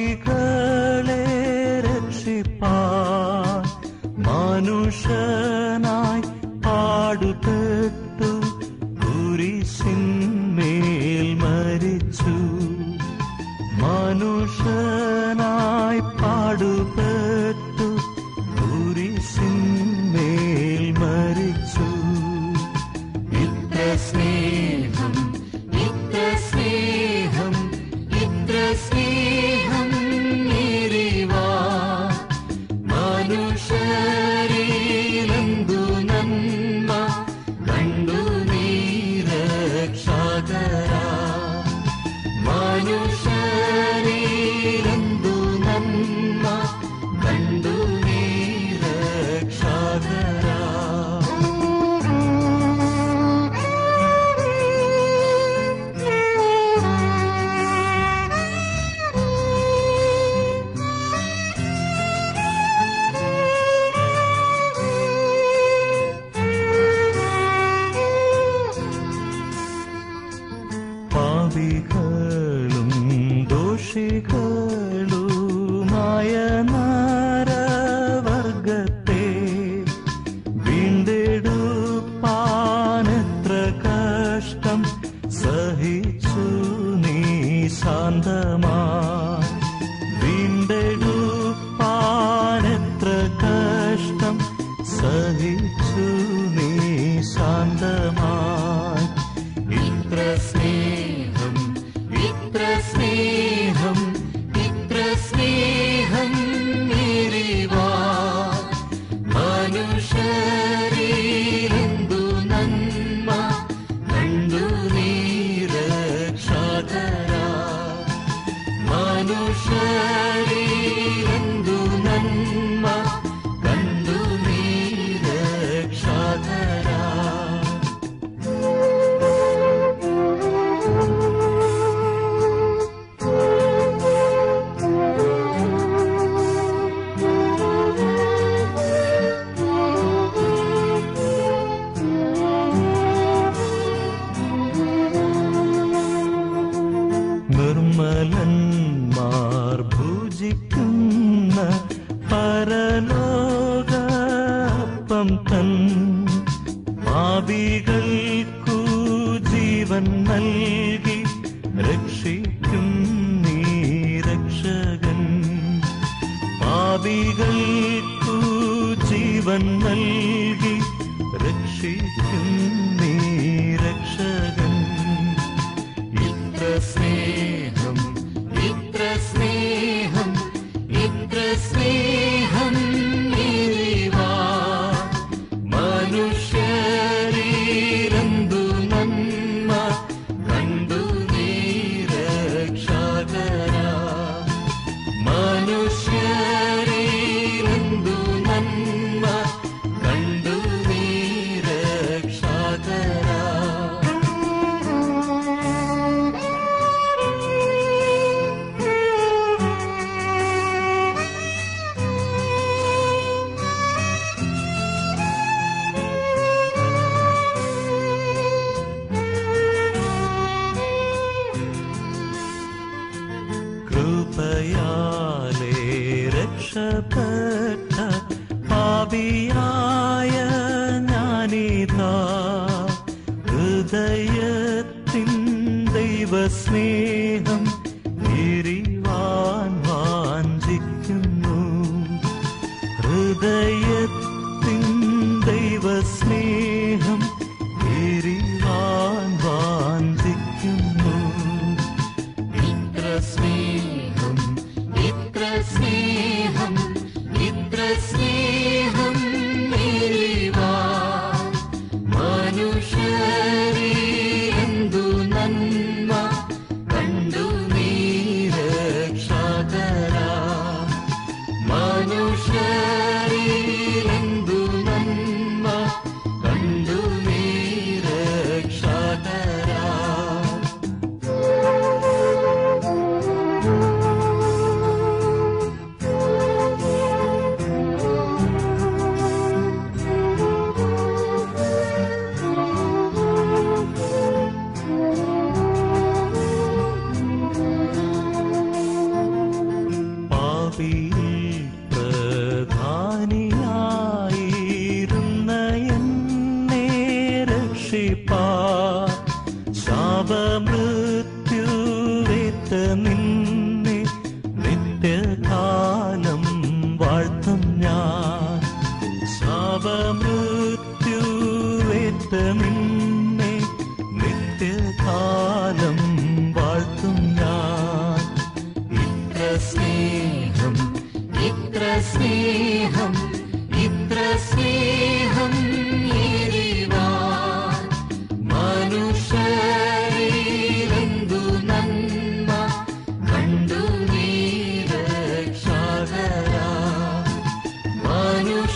പാപികളെ രക്ഷിപ്പാൻ മനുഷ്യനായി പാടുപെട്ടു കുരിശിന്മേൽ മരിച്ചു മനുഷ്യനായി പാടുപെട്ടു കുരിശിന്മേൽ മരിച്ചു ഇത്ര സ്നേഹം ഇത്ര സ്നേഹം ഇത്ര സ്നേഹം നേരിവാ മനുഷ്യരിലെന്തു നന്മ കണ്ടു നീരക്ഷാകരാ മനുഷ്യരിലെന്തു നന്മ കണ്ടു നീരക്ഷാകരാ പാപികളും ദോഷികളുമായ നാരവർഗത്തെ വീണ്ടെടുപ്പാനെത്ര കഷ്ടം സഹിച്ചു നീ ശാന്തമാ വീണ്ടെടുപ്പാനെത്ര കഷ്ടം സഹിച്ചു നീ ശാന്തമായി ഇത്ര സ്നേഹം ഇത്ര സ്നേഹം ഇത്ര സ്നേഹം നേരിവാ മനുഷ്യരിലെന്തു നന്മ കണ്ടു നീരക്ഷാകരാ മനുഷ്യരിലെന്തു നന്മ കണ്ടു നീരക്ഷാകരാ നിർമ്മലന്മാർ ഭുജിക്കുന്ന പരലോകം തൻ പാപികൾക്കു ജീവൻ നൽകി രക്ഷിക്കും നീ രക്ഷകൻ പാപികൾക്കു ജീവൻ നൽകി രക്ഷിക്കും നീ രക്ഷകൻ ഇത്ര സ്നേഹം ഇത്ര സ്നേഹം ഇത്ര സ്നേഹം നേരിവാ മനുഷ്യരിലെന്തു നന്മ കണ്ടു നീരക്ഷാകരാ മനുഷ്യരിലെന്തു നന്മ കണ്ടു നീരക്ഷാകരാ കൃപയാലേ രക്ഷപ്പെട്ട പാപിയായ ഞാനിതാ ഹൃദയത്തിൻ ദൈവസ്നേഹം എരിവാൻ വാഞ്ചിക്കുന്നു ഹൃദയത്തിൻ ദൈവസ്നേഹം എരിവാൻ വാഞ്ചിക്കുന്നു ഇത്ര സ്നേഹം ഇത്ര സ്നേഹം ഇത്ര സ്നേഹം നേരിവാ മനുഷ്യരിലെന്തു നന്മ കണ്ടു പാപിയിൽ പ്രധാനിയായിരുന്ന എന്നെ രക്ഷിപ്പാ ശാപമൃത്യുവേറ്റ നിന്നെ നിത്യകാലം വാഴ്ത്തും ഞാൻ ശാപമൃത്യുവേറ്റ നിന്നെ നിത്യകാലം വാഴ്ത്തും ഞാൻ ഇത്ര സ്നേഹം ഇത്ര സ്നേഹം ഇത്ര സ്നേഹം ഏറിവാൻ മനുഷ്യരിലെന്തു നന്മ കണ്ടു നീ രക്ഷകരാ മനുഷ്യ